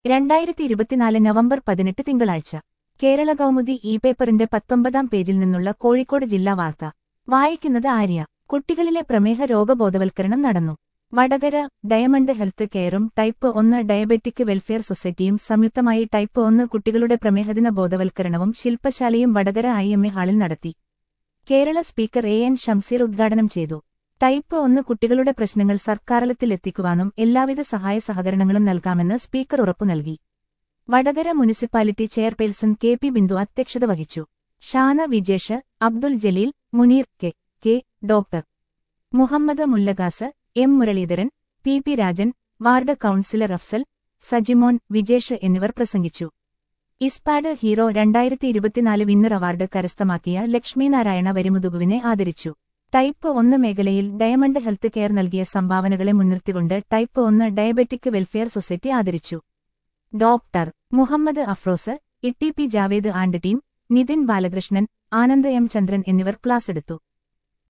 രണ്ടായിരത്തി ഇരുപത്തിനാല് നവംബർ പതിനെട്ട് തിങ്കളാഴ്ച കേരള കൗമുദി ഇ പേപ്പറിന്റെ പത്തൊമ്പതാം പേജിൽ നിന്നുള്ള കോഴിക്കോട് ജില്ലാ വാർത്ത വായിക്കുന്നത് ആര്യ കുട്ടികളിലെ പ്രമേഹ രോഗബോധവൽക്കരണം നടന്നു വടകര ഡയമണ്ട് ഹെൽത്ത് കെയറും ടൈപ്പ് ഒന്ന് ഡയബറ്റിക് വെൽഫെയർ സൊസൈറ്റിയും സംയുക്തമായി ടൈപ്പ് ഒന്ന് കുട്ടികളുടെ പ്രമേഹദിന ബോധവൽക്കരണവും ശില്പശാലയും വടകര ഐ എം എ ഹാളിൽ നടത്തി Kerala speaker A N Shamseer ഉദ്ഘാടനം ചെയ്തു ടൈപ്പ് ഒന്ന് കുട്ടികളുടെ പ്രശ്നങ്ങൾ സർക്കാരലത്തിലെത്തിക്കുവാനും എല്ലാവിധ സഹായ സഹകരണങ്ങളും നൽകാമെന്ന് സ്പീക്കർ ഉറപ്പു നൽകി Vadakara municipality chairperson K P Bindu അധ്യക്ഷത വഹിച്ചു Shana Vijesh Abdul Jaleel Muneer K K doctor Muhammad Mullagas M Muraleedharan P P Rajan ward councillor Afsal Sajimon Vijesh എന്നിവർ പ്രസംഗിച്ചു ഇസ്പാഡ് ഹീറോ രണ്ടായിരത്തി ഇരുപത്തിനാല് വിന്നർ അവാർഡ് കരസ്ഥമാക്കിയ ലക്ഷ്മിനാരായണ വരിമുതുകുവിനെ ആദരിച്ചു ടൈപ്പ് ഒന്ന് മേഖലയിൽ ഡയമണ്ട് ഹെൽത്ത് കെയർ നൽകിയ സംഭാവനകളെ മുൻനിർത്തിക്കൊണ്ട് ടൈപ്പ് ഒന്ന് ഡയബറ്റിക് വെൽഫെയർ സൊസൈറ്റി ആദരിച്ചു doctor Muhammad Afroz E T P Javed and team Nithin Balakrishnan Anand M Chandran എന്നിവർ ക്ലാസ്സെടുത്തു